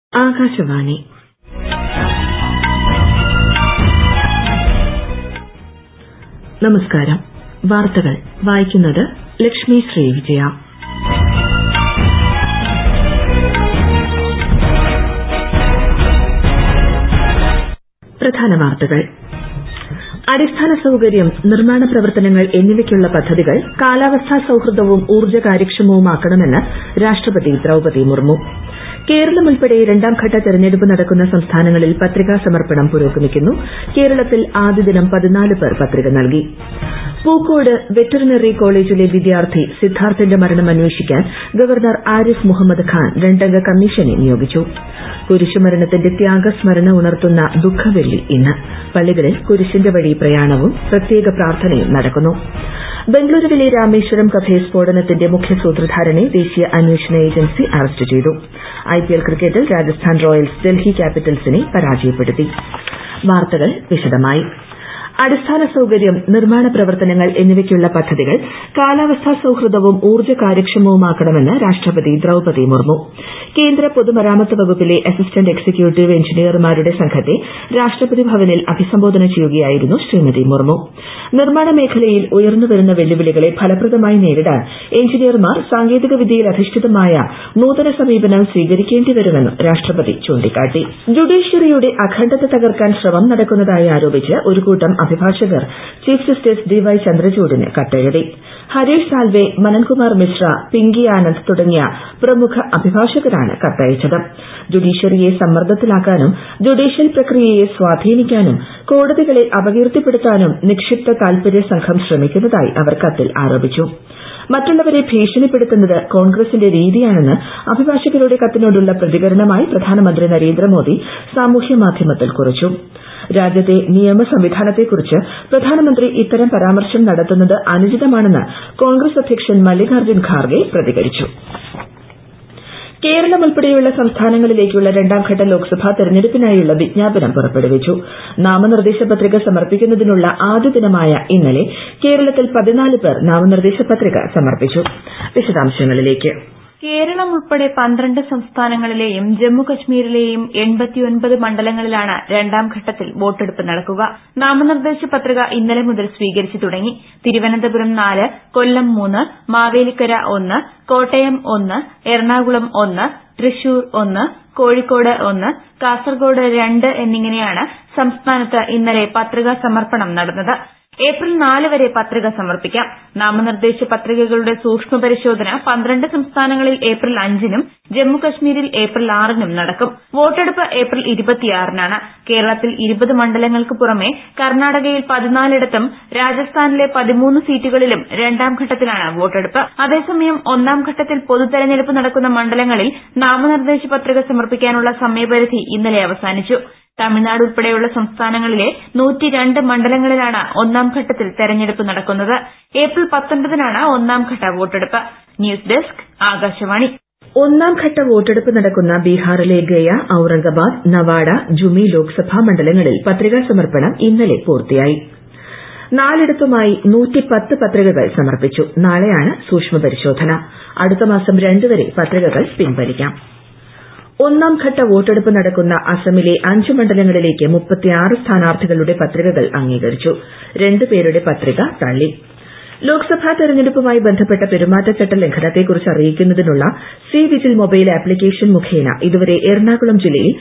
ആകാശവാണി നമസ്കാരം വാർത്തകൾ വായിക്കുന്നത് ലക്ഷ്മി ശ്രീ വിജയ പ്രധാന വാർത്തകൾ അടിസ്ഥാന സൌകര്യം നിർമ്മാണ പ്രവർത്തനങ്ങൾ എന്നിവയ്ക്കുള്ള പദ്ധതികൾ കാലാവസ്ഥാ സൌഹൃദവും ഊർജ്ജ കാര്യക്ഷമവുമാക്കണമെന്ന് രാഷ്ട്രപതി ദ്രൌപതി മുർമു കേരളം ഉൾപ്പെടെ രണ്ടാംഘട്ട തെരഞ്ഞെടുപ്പ് നടക്കുന്ന സംസ്ഥാനങ്ങളിൽ പത്രികാ സമർപ്പണം പുരോഗമിക്കുന്നു കേരളത്തിൽ ആദ്യദിനം പതിനാല് പേർ പത്രിക നൽകി പൂക്കോട് വെറ്ററിനറി കോളേജിലെ വിദ്യാർത്ഥി സിദ്ധാർത്ഥിന്റെ മരണം അന്വേഷിക്കാൻ ഗവർണർ ആരിഫ് മുഹമ്മദ് ഖാൻ രണ്ടംഗ കമ്മീഷനെ നിയോഗിച്ചു കുരിശുമരണത്തിന്റെ ത്യാഗസ്മരണ ഉണർത്തുന്ന ദുഃഖവെള്ളി ഇന്ന് പള്ളികളിൽ കുരിശിന്റെ വഴി പ്രയാണവും പ്രത്യേക പ്രാർത്ഥനയും നടക്കുന്നു ബംഗളൂരുവിലെ രാമേശ്വരം കഫേ സ്ഫോടനത്തിന്റെ മുഖ്യ സൂത്രധാരനെ ദേശീയ അന്വേഷണ ഏജൻസി അറസ്റ്റ് ചെയ്തു ഐപിഎൽ ക്രിക്കറ്റിൽ രാജസ്ഥാൻ റോയൽസ് ഡൽഹി ക്യാപിറ്റൽസിനെ പരാജയപ്പെടുത്തി വാർത്തകൾ വിശദമായി അടിസ്ഥാന സൌകര്യം നിർമ്മാണ പ്രവർത്തനങ്ങൾ എന്നിവയ്ക്കുള്ള പദ്ധതികൾ കാലാവസ്ഥാ സൌഹൃദവും ഊർജ്ജ കാര്യക്ഷമവുമാക്കണമെന്ന് രാഷ്ട്രപതി ദ്രൌപതി മുർമു കേന്ദ്ര പൊതുമരാമത്ത് വകുപ്പിലെ അസിസ്റ്റന്റ് എക്സിക്യൂട്ടീവ് എഞ്ചിനീയർമാരുടെ സംഘത്തെ രാഷ്ട്രപതി ഭവനിൽ അഭിസംബോധന ചെയ്യുകയായിരുന്നു ശ്രീമതി മുർമു നിർമ്മാണ മേഖലയിൽ ഉയർന്നുവരുന്ന വെല്ലുവിളികളെ ഫലപ്രദമായി നേരിടാൻ എഞ്ചിനീയർമാർ സാങ്കേതിക വിദ്യയിൽ അധിഷ്ഠിതമായ നൂതന സമീപനം സ്വീകരിക്കേണ്ടിവരുമെന്നും രാഷ്ട്രപതി ചൂണ്ടിക്കാട്ടി ജുഡീഷ്യറിയുടെ അഖണ്ഡത തകർക്കാൻ ശ്രമം നടക്കുന്നതായി ആരോപിച്ച് ഒരു കൂട്ടം അഭിഭാഷകർ ചീഫ് ജസ്റ്റിസ് ഡി വൈ ചന്ദ്രചൂഡിന് കത്തെഴുതി ഹരീഷ് സാൽവെ മനൻകുമാർ മിശ്ര പിങ്കി ആനന്ദ് തുടങ്ങിയ പ്രമുഖ അഭിഭാഷകരാണ് കത്തയച്ചത് ജുഡീഷ്യറിയെ സമ്മർദ്ദത്തിലാക്കാനും ജുഡീഷ്യൽ പ്രക്രിയയെ സ്വാധീനിക്കാനും കോടതികളെ അപകീർത്തിപ്പെടുത്താനും നിക്ഷിപ്ത താൽപര്യ സംഘം ശ്രമിക്കുന്നതായി അവർ കത്തിൽ ആരോപിച്ചു മറ്റുള്ളവരെ ഭീഷണിപ്പെടുത്തുന്നത് കോൺഗ്രസിന്റെ രീതിയാണെന്ന് അഭിഭാഷകരുടെ കത്തിനോടുള്ള പ്രതികരണമായി പ്രധാനമന്ത്രി നരേന്ദ്രമോദി സാമൂഹ്യ മാധ്യമത്തിൽ കുറിച്ചു രാജ്യത്തെ നിയമ സംവിധാനത്തെക്കുറിച്ച് പ്രധാനമന്ത്രി ഇത്തരം പരാമർശം നടത്തുന്നത് അനുചിതമാണെന്ന് കോൺഗ്രസ് അധ്യക്ഷൻ മല്ലികാർജ്ജുൻ ഖാർഗെ പ്രതികരിച്ചു കേരളം ഉൾപ്പെടെയുള്ള സംസ്ഥാനങ്ങളിലേക്കുള്ള രണ്ടാംഘട്ട ലോക്സഭാ തെരഞ്ഞെടുപ്പിനായുള്ള വിജ്ഞാപനം പുറപ്പെടുവിച്ചു നാമനിർദ്ദേശ പത്രിക സമർപ്പിക്കുന്നതിനുള്ള ആദ്യ ദിനമായ ഇന്നലെ കേരളത്തിൽ പതിനാല് പേർ നാമനിർദ്ദേശ പത്രിക സമർപ്പിച്ചു വിശദാംശങ്ങളിലേക്ക് കേരളം ഉൾപ്പെടെ പന്ത്രണ്ട് സംസ്ഥാനങ്ങളിലെയും ജമ്മുകശ്മീരിലെയും എൺപത്തിയൊൻപത് മണ്ഡലങ്ങളിലാണ് രണ്ടാം ഘട്ടത്തിൽ വോട്ടെടുപ്പ് നടക്കുക നാമനിർദ്ദേശ പത്രിക ഇന്നലെ മുതൽ സ്വീകരിച്ചു തുടങ്ങി തിരുവനന്തപുരം നാല് കൊല്ലം മൂന്ന് മാവേലിക്കര ഒന്ന് കോട്ടയം ഒന്ന് എറണാകുളം ഒന്ന് തൃശൂർ ഒന്ന് കോഴിക്കോട് ഒന്ന് കാസർഗോഡ് രണ്ട് എന്നിങ്ങനെയാണ് സംസ്ഥാനത്ത് ഇന്നലെ പത്രികാ സമർപ്പണം നടന്നത് ഏപ്രിൽ നാല് വരെ പത്രിക സമർപ്പിക്കാം നാമനിർദ്ദേശ പത്രികകളുടെ സൂക്ഷ്മ പരിശോധന പന്ത്രണ്ട് സംസ്ഥാനങ്ങളിൽ ഏപ്രിൽ അഞ്ചിനും ജമ്മുകശ്മീരിൽ ഏപ്രിൽ ആറിനും നടക്കും വോട്ടെടുപ്പ് ഏപ്രിൽ ഇരുപത്തിയാറിനാണ് കേരളത്തിൽ ഇരുപത് മണ്ഡലങ്ങൾക്ക് പുറമെ കർണാടകയിൽ പതിനാലിടത്തും രാജസ്ഥാനിലെ പതിമൂന്ന് സീറ്റുകളിലും രണ്ടാം ഘട്ടത്തിലാണ് വോട്ടെടുപ്പ് അതേസമയം ഒന്നാം ഘട്ടത്തിൽ പൊതുതെരഞ്ഞെടുപ്പ് നടക്കുന്ന മണ്ഡലങ്ങളിൽ നാമനിർദ്ദേശ പത്രിക സമർപ്പിക്കാനുള്ള സമയപരിധി ഇന്നലെ അവസാനിച്ചു തമിഴ്നാട് ഉൾപ്പെടെയുള്ള സംസ്ഥാനങ്ങളിലെ മണ്ഡലങ്ങളിലാണ് ഒന്നാം ഘട്ടത്തിൽ തെരഞ്ഞെടുപ്പ് നടക്കുന്നത് ഏപ്രിൽ പത്തൊൻപതിനാണ് ഒന്നാം ഘട്ട വോട്ടെടുപ്പ് ന്യൂസ് ഡെസ്ക് ആകാശവാണി ഒന്നാം ഘട്ട വോട്ടെടുപ്പ് നടക്കുന്ന ബീഹാറിലെ ഗയ ഔറംഗാബാദ് നവാഡ ജുമി ലോക്സഭാ മണ്ഡലങ്ങളിൽ പത്രികാ സമർപ്പണം ഇന്നലെ പൂർത്തിയായി നാലിടത്തുമായി പത്രികകൾ സമർപ്പിച്ചു നാളെയാണ് സൂക്ഷ്മ പരിശോധന അടുത്ത മാസം രണ്ട് വരെ പത്രികകൾ പിൻവലിക്കാം ഒന്നാം ഘട്ട വോട്ടെടുപ്പ് നടക്കുന്ന അസമിലെ അഞ്ച് മണ്ഡലങ്ങളിലേക്ക് മുപ്പത്തിയാറ് സ്ഥാനാർത്ഥികളുടെ പത്രികകൾ അംഗീകരിച്ചു രണ്ട് പേരുടെ പത്രിക തള്ളി ലോക്സഭാ തെരഞ്ഞെടുപ്പുമായി ബന്ധപ്പെട്ട പെരുമാറ്റച്ചട്ട ലംഘനത്തെക്കുറിച്ച് അറിയിക്കുന്നതിനുള്ള സി വിജിൽ മൊബൈൽ ആപ്ലിക്കേഷൻ മുഖേന ഇതുവരെ എറണാകുളം ജില്ലയിൽ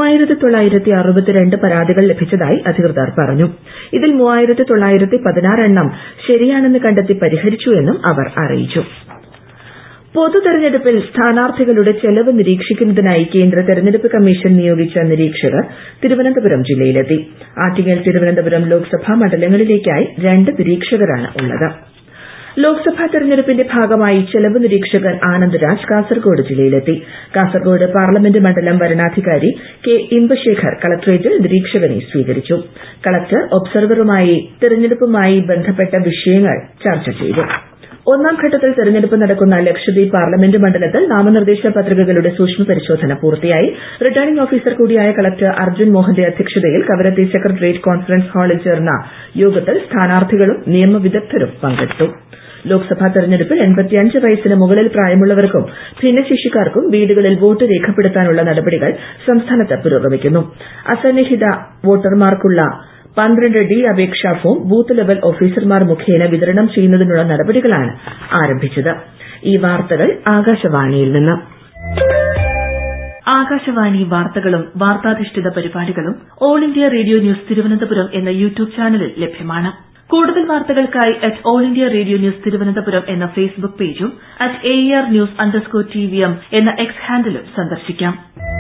പരാതികൾ ലഭിച്ചതായി അധികൃതർ പറഞ്ഞു ഇതിൽ എണ്ണം ശരിയാണെന്ന് കണ്ടെത്തി പരിഹരിച്ചുവെന്നും അവർ അറിയിച്ചു പൊതു തെരഞ്ഞെടുപ്പിൽ സ്ഥാനാർത്ഥികളുടെ ചെലവ് നിരീക്ഷിക്കുന്നതിനായി കേന്ദ്ര തെരഞ്ഞെടുപ്പ് കമ്മീഷൻ നിയോഗിച്ച നിരീക്ഷകർ തിരുവനന്തപുരം ജില്ലയിലെത്തി ആറ്റിങ്ങൽ തിരുവനന്തപുരം ലോക്സഭാ മണ്ഡലങ്ങളിലേക്കായി രണ്ട് നിരീക്ഷകരാണ് ഉള്ളത് ലോക്സഭാ തെരഞ്ഞെടുപ്പിന്റെ ഭാഗമായി ചെലവ് നിരീക്ഷകൻ ആനന്ദ് രാജ് കാസർഗോഡ് ജില്ലയിലെത്തി കാസർഗോഡ് പാർലമെന്റ് മണ്ഡലം വരണാധികാരി കെ ഇമ്പശേഖർ കളക്ടറേറ്റിൽ നിരീക്ഷകനെ സ്വീകരിച്ചു കളക്ടർ ഒബ്സർവറുമായി തെരഞ്ഞെടുപ്പുമായി ബന്ധപ്പെട്ട വിഷയങ്ങൾ ചർച്ച ചെയ്തു ഒന്നാം ഘട്ടത്തിൽ തെരഞ്ഞെടുപ്പ് നടക്കുന്ന ലക്ഷദ്വീപ് പാർലമെന്റ് മണ്ഡലത്തിൽ നാമനിർദ്ദേശ പത്രികകളുടെ സൂക്ഷ്മ പരിശോധന പൂർത്തിയായി റിട്ടേണിംഗ് ഓഫീസർ കൂടിയായ കളക്ടർ അർജുൻ മോഹന്റെ അധ്യക്ഷതയിൽ കവരത്തി സെക്രട്ടേറിയറ്റ് കോൺഫറൻസ് ഹാളിൽ ചേർന്ന യോഗത്തിൽ സ്ഥാനാർത്ഥികളും നിയമവിദഗ്ധരും പങ്കെടുത്തു ലോക്സഭാ തെരഞ്ഞെടുപ്പിൽ എൺപത്തിയഞ്ച് വയസ്സിന് മുകളിൽ പ്രായമുള്ളവർക്കും ഭിന്നശേഷിക്കാർക്കും വീടുകളിൽ വോട്ട് രേഖപ്പെടുത്താനുള്ള നടപടികൾ സംസ്ഥാനത്ത് പുരോഗമിക്കുന്നു അസന്നിഹിത വോട്ടർമാർക്കുള്ള പന്ത്രണ്ട് ഡി അപേക്ഷാ ഫോം ബൂത്ത് ലെവൽ ഓഫീസർമാർ മുഖേന വിതരണം ചെയ്യുന്നതിനുള്ള നടപടികളാണ് ആരംഭിച്ചത് ഈ വാർത്തകൾ ആകാശവാണിയിൽ നിന്ന് ആകാശവാണി വാർത്തകളും വാർത്താധിഷ്ഠിത പരിപാടികളും all India radio news Thiruvananthapuram എന്ന യൂട്യൂബ് ചാനലിൽ ലഭ്യമാണ് കൂടുതൽ വാർത്തകൾക്കായി at all India radio news Thiruvananthapuram എന്ന ഫേസ്ബുക്ക് പേജും at A R news underscore T V M എന്ന എക്സ് ഹാൻഡിലും സന്ദർശിക്കാം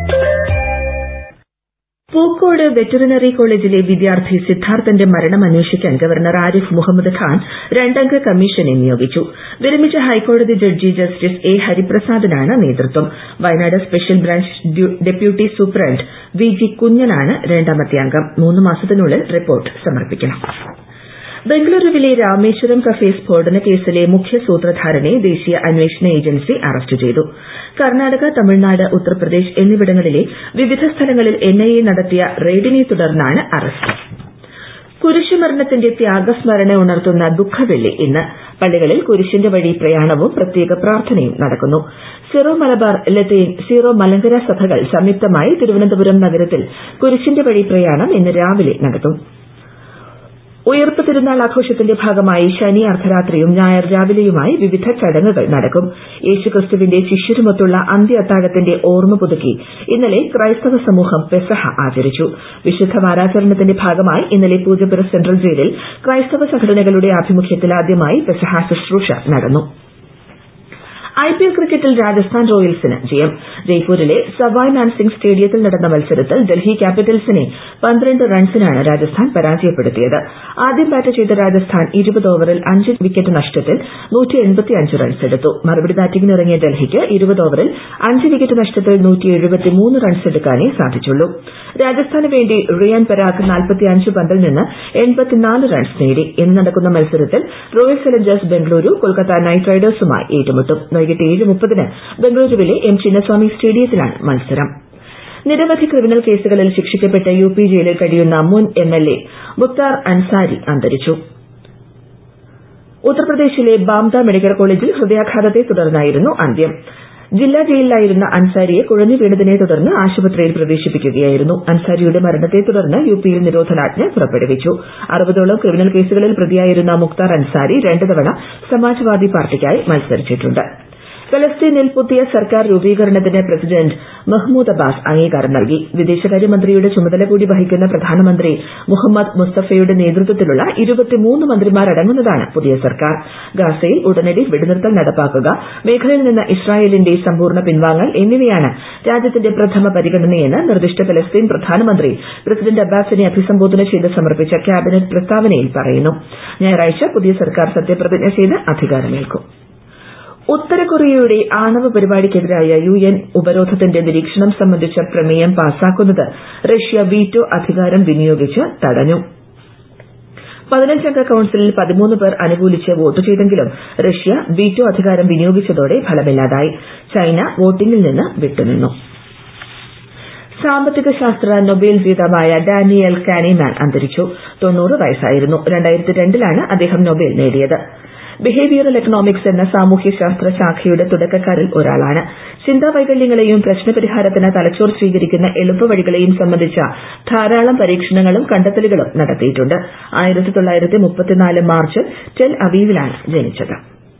പൂക്കോട് വെറ്ററിനറി കോളേജിലെ വിദ്യാർത്ഥി സിദ്ധാർത്ഥന്റെ മരണം അന്വേഷിക്കാൻ ഗവർണർ ആരിഫ് മുഹമ്മദ് ഖാൻ രണ്ടംഗ കമ്മീഷനെ നിയോഗിച്ചു വിരമിച്ച ഹൈക്കോടതി ജഡ്ജി ജസ്റ്റിസ് എ ഹരിപ്രസാദിനാണ് നേതൃത്വം Wayanad special branch deputy superintendent V G കുഞ്ഞനാണ് രണ്ടാമത്തെ അംഗം മൂന്ന് മാസത്തിനുള്ളിൽ റിപ്പോർട്ട് സമർപ്പിക്കണം ബംഗളൂരുവിലെ രാമേശ്വരം കഫേ സ്ഫോടന കേസിലെ മുഖ്യ സൂത്രധാരനെ ദേശീയ അന്വേഷണ ഏജൻസി അറസ്റ്റ് ചെയ്തു കർണാടക തമിഴ്നാട് ഉത്തർപ്രദേശ് എന്നിവിടങ്ങളിലെ വിവിധ സ്ഥലങ്ങളിൽ എൻഐഎ നടത്തിയ റെയ്ഡിനെ തുടർന്നാണ് അറസ്റ്റ് കുരിശുമരണത്തിന്റെ ത്യാഗസ്മരണ ഉണർത്തുന്ന ദുഃഖവെള്ളി ഇന്ന് പള്ളികളിൽ കുരിശിന്റെ വഴി പ്രയാണവും പ്രത്യേക പ്രാർത്ഥനയും നടക്കുന്നു സിറോ മലബാർ ലത്തീൻ സീറോ മലങ്കര സഭകൾ സംയുക്തമായി തിരുവനന്തപുരം നഗരത്തിൽ കുരിശിന്റെ വഴി പ്രയാണം ഇന്ന് രാവിലെ നടത്തും ഉയർപ്പ് തിരുനാൾ ആഘോഷത്തിന്റെ ഭാഗമായി ശനി അർദ്ധരാത്രിയും ഞായർ രാവിലെയുമായി വിവിധ ചടങ്ങുകൾ നടക്കും യേശുക്രിസ്തുവിന്റെ ശിഷ്യരുമൊത്തുള്ള അന്ത്യ അത്താഴത്തിന്റെ ഓർമ്മ പുതുക്കി ഇന്നലെ ക്രൈസ്തവ സമൂഹം പെസഹ ആചരിച്ചു വിശുദ്ധ വാരാചരണത്തിന്റെ ഭാഗമായി ഇന്നലെ പൂജപ്പുര സെൻട്രൽ ജയിലിൽ ക്രൈസ്തവ സംഘടനകളുടെ ആഭിമുഖ്യത്തിൽ ആദ്യമായി പെസഹ ശുശ്രൂഷ നടന്നു ഐപിഎൽ ക്രിക്കറ്റിൽ രാജസ്ഥാൻ റോയൽസിന് ജയം ജയ്പൂരിലെ സവായ് മാൻസിംഗ് സ്റ്റേഡിയത്തിൽ നടന്ന മത്സരത്തിൽ ഡൽഹി ക്യാപിറ്റൽസിനെ പന്ത്രണ്ട് റൺസിനാണ് രാജസ്ഥാൻ പരാജയപ്പെടുത്തിയത് ആദ്യം ബാറ്റ് ചെയ്ത രാജസ്ഥാൻ ഇരുപത് ഓവറിൽ അഞ്ച് വിക്കറ്റ് നഷ്ടത്തിൽ റൺസ് എടുത്തു മറുപടി ബാറ്റിംഗിനിറങ്ങിയ ഡൽഹിക്ക് ഇരുപത് ഓവറിൽ അഞ്ച് വിക്കറ്റ് നഷ്ടത്തിൽ റൺസ് എടുക്കാനേ സാധിച്ചുള്ളൂ രാജസ്ഥാന് വേണ്ടി റിയാൻ പരാഗ് നാൽപ്പത്തിയഞ്ച് പന്തിൽ നിന്ന് റൺസ് നേടി ഇന്ന് നടക്കുന്ന മത്സരത്തിൽ royal challengers Bengaluru Kolkata knight റൈഡേഴ്സുമായി ഏറ്റുമുട്ടും വൈകിട്ട് ഏഴ് മുപ്പതിന് ബംഗളൂരുവിലെ എം ചിന്നസ്വാമി സ്റ്റേഡിയത്തിലാണ് മത്സരം നിരവധി ക്രിമിനൽ കേസുകളിൽ ശിക്ഷിക്കപ്പെട്ട് യു പി ജയിലിൽ കഴിയുന്ന മുൻ M L A Mukhtar Ansari അന്തരിച്ചു ഉത്തർപ്രദേശിലെ ബാംദ മെഡിക്കൽ കോളേജിൽ ഹൃദയാഘാതത്തെ തുടർന്നായിരുന്നു അന്ത്യം ജില്ലാ ജയിലിലായിരുന്ന അൻസാരിയെ കുഴഞ്ഞു വീണതിനെ തുടർന്ന് ആശുപത്രിയിൽ പ്രവേശിപ്പിക്കുകയായിരുന്നു അൻസാരിയുടെ മരണത്തെ തുടർന്ന് യുപിയിൽ നിരോധനാജ്ഞ പുറപ്പെടുവിച്ചു അറുപതോളം ക്രിമിനൽ കേസുകളിൽ പ്രതിയായിരുന്ന മുക്താർ അൻസാരി രണ്ട് തവണ സമാജ്വാദി പാർട്ടിക്കായി മത്സരിച്ചിട്ടുണ്ട് ഫലസ്തീനിൽ പുതിയ സർക്കാർ രൂപീകരണത്തിന് പ്രസിഡന്റ് മഹ്മൂദ് അബ്ബാസ് അംഗീകാരം നൽകി വിദേശകാര്യമന്ത്രിയുടെ ചുമതല കൂടി വഹിക്കുന്ന പ്രധാനമന്ത്രി മുഹമ്മദ് മുസ്തഫയുടെ നേതൃത്വത്തിലുള്ള ഇരുപത്തിമൂന്ന് മന്ത്രിമാരടങ്ങുന്നതാണ് പുതിയ സർക്കാർ ഗാസയിൽ ഉടനടി വെടിനിർത്തൽ നടപ്പാക്കുക മേഖലയിൽ നിന്ന് ഇസ്രായേലിന്റെ സമ്പൂർണ്ണ പിൻവാങ്ങൽ എന്നിവയാണ് രാജ്യത്തിന്റെ പ്രഥമ പരിഗണനയെന്ന് നിർദ്ദിഷ്ട ഫലസ്തീൻ പ്രധാനമന്ത്രി പ്രസിഡന്റ് അബ്ബാസിനെ അഭിസംബോധന ചെയ്ത് സമർപ്പിച്ച ക്യാബിനറ്റ് പ്രസ്താവനയിൽ പറയുന്നു ഞായറാഴ്ച പുതിയ സർക്കാർ സത്യപ്രതിജ്ഞ ചെയ്ത് അധികാരമേൽക്കും ഉത്തര കൊറിയയുടെ ആണവ പരിപാടിക്കെതിരായ യു എൻ ഉപരോധത്തിന്റെ നിരീക്ഷണം സംബന്ധിച്ച പ്രമേയം പാസാക്കുന്നത് റഷ്യ വീറ്റോ അധികാരം വിനിയോഗിച്ച് തടഞ്ഞു പതിനഞ്ചംഗ കൌൺസിലിൽ പതിമൂന്ന് പേർ അനുകൂലിച്ച് വോട്ട് ചെയ്തെങ്കിലും റഷ്യ വീറ്റോ അധികാരം വിനിയോഗിച്ചതോടെ ഫലമില്ലാതായി ചൈന വോട്ടിംഗിൽ നിന്ന് വിട്ടുനിന്നു സാമ്പത്തിക ശാസ്ത്ര നൊബേൽ ജേതാവായ ഡാനിയൽ കാനിമാൻ അന്തരിച്ചു തൊണ്ണൂറ് വയസ്സായിരുന്നു രണ്ടായിരത്തി രണ്ടിലാണ് അദ്ദേഹം നൊബേൽ നേടിയത് ബിഹേവിയറൽ എക്കണോമിക്സ് എന്ന സാമൂഹ്യശാസ്ത്ര ശാഖയുടെ തുടക്കക്കാരിൽ ഒരാളാണ് ചിന്താവൈകല്യങ്ങളെയും പ്രശ്നപരിഹാരത്തിന് തലച്ചോർ സ്വീകരിക്കുന്ന എളുപ്പവഴികളെയും സംബന്ധിച്ച ധാരാളം പരീക്ഷണങ്ങളും കണ്ടെത്തലുകളും നടത്തിയിട്ടുണ്ട് ആയിരത്തി തൊള്ളായിരത്തി മുപ്പത്തിനാല് മാർച്ചിൽ ടെൽ അവീവിലാണ് ജനിച്ചത്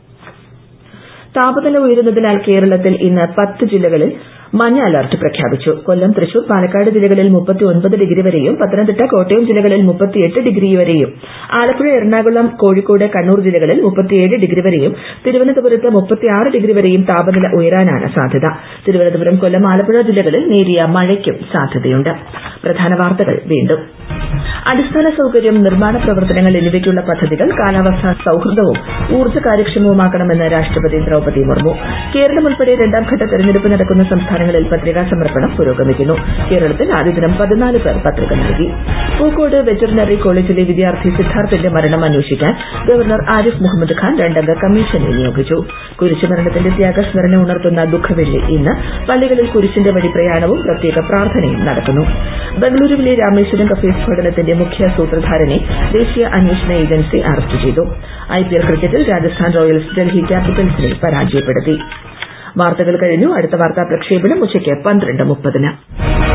താപനില ഉയരുന്നതിനാൽ കേരളത്തിൽ ഇന്ന് പത്ത് ജില്ലകളിൽ മഞ്ഞ അലർട്ട് പ്രഖ്യാപിച്ചു കൊല്ലം തൃശൂർ പാലക്കാട് ജില്ലകളിൽ മുപ്പത്തിയൊൻപത് ഡിഗ്രി വരെയും പത്തനംതിട്ട കോട്ടയം ജില്ലകളിൽ മുപ്പത്തിയെട്ട് ഡിഗ്രി വരെയും ആലപ്പുഴ എറണാകുളം കോഴിക്കോട് കണ്ണൂർ ജില്ലകളിൽ മുപ്പത്തിയേഴ് ഡിഗ്രി വരെയും തിരുവനന്തപുരത്ത് മുപ്പത്തിയാറ് ഡിഗ്രി വരെയും താപനില ഉയരാനാണ് സാധ്യത തിരുവനന്തപുരം കൊല്ലം ആലപ്പുഴ ജില്ലകളിൽ നേരിയ മഴയ്ക്കും സാധ്യതയുണ്ട് പ്രധാന വാർത്തകൾ വീണ്ടും അടിസ്ഥാന സൌകര്യം നിർമ്മാണ പ്രവർത്തനങ്ങൾ എന്നിവയ്ക്കുള്ള പദ്ധതികൾ കാലാവസ്ഥാ സൌഹൃദവും ഊർജ്ജ കാര്യക്ഷമവുമാക്കണമെന്ന് രാഷ്ട്രപതി ദ്രൌപദി മുർമു കേരളം ഉൾപ്പെടെ രണ്ടാംഘട്ട തെരഞ്ഞെടുപ്പ് നടക്കുന്ന സംസ്ഥാനങ്ങളിൽ പത്രികാ സമർപ്പണം പുരോഗമിക്കുന്നു കേരളത്തിൽ ആദ്യ ദിനം പതിനാല് പേർ പത്രിക നൽകി പൂക്കോട് വെറ്ററിനറി കോളേജിലെ വിദ്യാർത്ഥി സിദ്ധാർത്ഥിന്റെ മരണം അന്വേഷിക്കാൻ ഗവർണർ ആരിഫ് മുഹമ്മദ് ഖാൻ രണ്ടംഗ കമ്മീഷനെ നിയോഗിച്ചു കുരിശുമരണത്തിന്റെ ത്യാഗസ്മരണ ഉണർത്തുന്ന ദുഃഖവെള്ളി ഇന്ന് പള്ളികളിൽ കുരിശിന്റെ വഴി പ്രയാണവും പ്രത്യേക പ്രാർത്ഥനയും നടക്കുന്നു ബംഗളൂരുവിലെ രാമേശ്വരം കഫേ സ്ഫോടനത്തിന്റെ സംഭവത്തിന്റെ മുഖ്യ സൂത്രധാരനെ ദേശീയ അന്വേഷണ ഏജൻസി അറസ്റ്റ് ചെയ്തു ഐപിഎൽ ക്രിക്കറ്റിൽ രാജസ്ഥാൻ റോയൽസ് ഡൽഹി ക്യാപിറ്റൽസിനെ പരാജയപ്പെടുത്തി വാർത്തകൾ കഴിഞ്ഞു അടുത്ത വാർത്താ പ്രക്ഷേപണം ഉച്ചയ്ക്ക് പന്ത്രണ്ട് മുപ്പതിന്